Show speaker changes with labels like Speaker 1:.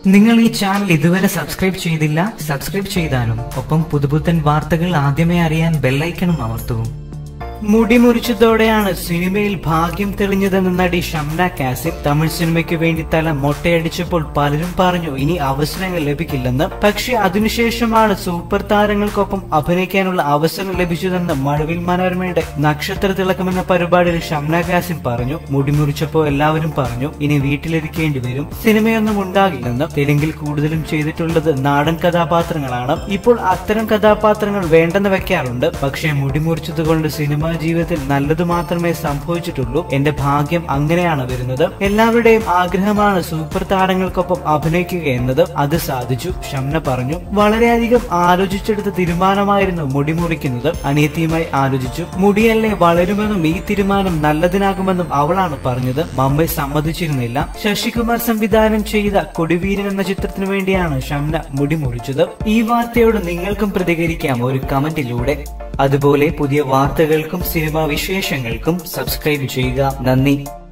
Speaker 1: നിങ്ങൾ ഈ ചാനൽ ഇതുവരെ സബ്സ്ക്രൈബ് ചെയ്തില്ല സബ്സ്ക്രൈബ് ചെയ്താലും ഒപ്പം പുതുപുത്തൻ വാർത്തകൾ ആദ്യമേ അറിയാൻ ബെല്ലൈക്കണും അമർത്തൂ മുടി മുറിച്ചതോടെയാണ് സിനിമയിൽ ഭാഗ്യം തെളിഞ്ഞതെന്ന നടി ഷംന കാസിം തമിഴ് സിനിമയ്ക്ക് വേണ്ടി തല മൊട്ടയടിച്ചപ്പോൾ പലരും പറഞ്ഞു ഇനി അവസരങ്ങൾ ലഭിക്കില്ലെന്ന് പക്ഷെ അതിനുശേഷമാണ് സൂപ്പർ താരങ്ങൾക്കൊപ്പം അഭിനയിക്കാനുള്ള അവസരം ലഭിച്ചതെന്ന് മഴവിൽ മനോരമയുടെ നക്ഷത്ര തിളക്കം എന്ന പരിപാടിയിൽ ഷംന കാസിം പറഞ്ഞു മുടി മുറിച്ചപ്പോൾ എല്ലാവരും പറഞ്ഞു ഇനി വീട്ടിലിരിക്കേണ്ടി വരും സിനിമയൊന്നും ഉണ്ടാകില്ലെന്ന് തെലുങ്കിൽ കൂടുതലും ചെയ്തിട്ടുള്ളത് നാടൻ കഥാപാത്രങ്ങളാണ് ഇപ്പോൾ അത്തരം കഥാപാത്രങ്ങൾ വേണ്ടെന്ന് വെക്കാറുണ്ട് പക്ഷേ മുടി മുറിച്ചത് കൊണ്ട് സിനിമാ ജീവിതത്തിൽ നല്ലത് മാത്രമേ സംഭവിച്ചിട്ടുള്ളൂ എന്റെ ഭാഗ്യം അങ്ങനെയാണ് വരുന്നത് എല്ലാവരുടെയും ആഗ്രഹമാണ് സൂപ്പർ താരങ്ങൾക്കൊപ്പം അഭിനയിക്കുക എന്നത് അത് സാധിച്ചു ഷംന പറഞ്ഞു വളരെയധികം ആലോചിച്ചെടുത്ത തീരുമാനമായിരുന്നു മുടി മുറിക്കുന്നത് അനിയത്തിയുമായി ആലോചിച്ചു മുടിയല്ലേ വളരുമെന്നും ഈ തീരുമാനം നല്ലതിനാകുമെന്നും അവളാണ് പറഞ്ഞത് മമ്മ സമ്മതിച്ചിരുന്നില്ല ശശികുമാർ സംവിധാനം ചെയ്ത കൊടിവീരൻ എന്ന ചിത്രത്തിനു വേണ്ടിയാണ് ഷംന മുടി മുറിച്ചത് ഈ വാർത്തയോട് നിങ്ങൾക്കും പ്രതികരിക്കാം ഒരു കമന്റിലൂടെ അതുപോലെ പുതിയ വാർത്തകൾക്കും സിനിമാ വിശേഷങ്ങൾക്കും സബ്സ്ക്രൈബ് ചെയ്യുക നന്ദി